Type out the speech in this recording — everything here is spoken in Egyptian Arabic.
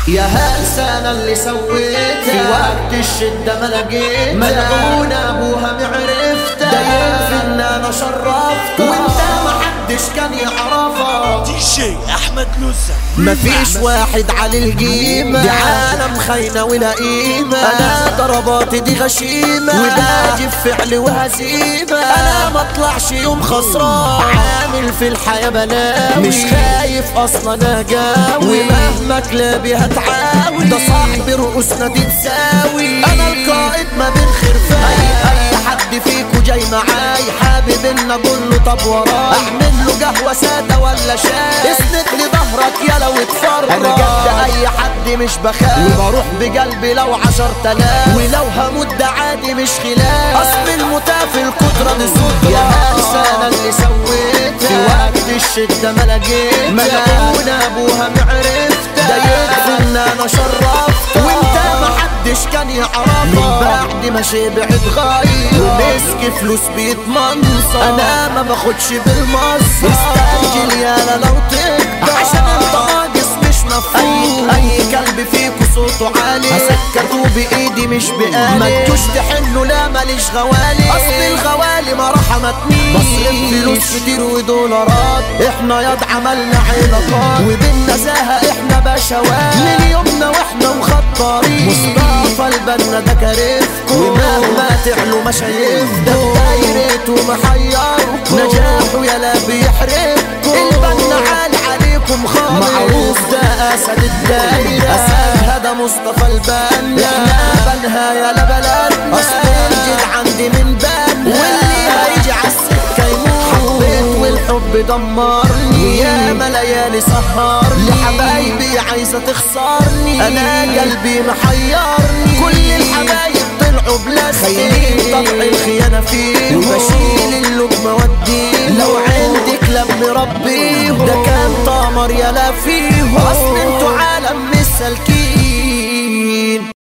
يا هالسنة اللي سويتها في وقت الشدة ما لقيتها ملعون ابوها معرفتها دايم في ان انا شرفتها وانت ما حدش كان يعرفها دي جي احمد نزة مفيش واحد على القيمة دي عالم خاينة ولا قيمة أنا ضرباتي دي غشيمة وباجي بفعل وهزيمة أنا ما اطلعش يوم خسران عامل في الحياة بلاوي مش خايف أصلا أجاوي ومهما كلابي هتعاوي ده صاحبي رؤوسنا دي تساوي أنا القائد ما بين خرفان أي حد فيكو جاي معاي حابب ان اقول له طب وراي اعمل له قهوه ساده ولا شاي اسند لي ظهرك يا لو اتفرج انا جد اي حد مش بخاف وبروح بقلبي لو عشر تلاف ولو هموت ده عادي مش خلاف اصل المتاف القدره دي صدره يا انسانه اللي سويتها في وقت الشده ما لقيتها ملعون ابوها معرفتها ده يكفي ان انا شرفت وانت ما حدش كان يعرفها من بعد ما شبع اتغير ومسك فلوس بيتمنصر انا ما باخدش بالمصر استعجل يالا لو تقدر عشان انت ناقص مش مفهوم اي اي كلب فيكو صوته عالي هسكته بايدي مش بقالي ما تجوش تحنوا لا ماليش غوالي اصل الغوالي ما رحمتنيش بصرف فلوس كتير ودولارات احنا ياض عملنا علاقات وبالنزاهه احنا بشوات من يومنا واحنا مخطرين مصطفى البنا ده كارفكو ومهما تعلوا مشايفكو ده بدايرته محيركو نجاحه يلا بيحرقكو البنا عالي عليكم خالص معروف ده اسد الدايره اسد هذا مصطفى البنا احنا بنها يلا بلدنا اصل الجد عندي من بنا واللي هيجي عالسكه يموت حبيت والحب دمرني يا ما ليالي سهرني لحبايبي عايزه تخسرني انا قلبي محيرني كل الحبايب طلعوا بلاستيك خاينين طبع الخيانه فيه وبشيل اللقمه وديه لو عندك لم ربيه ده كان طمر يلا فيه اصل انتوا عالم مش سالكين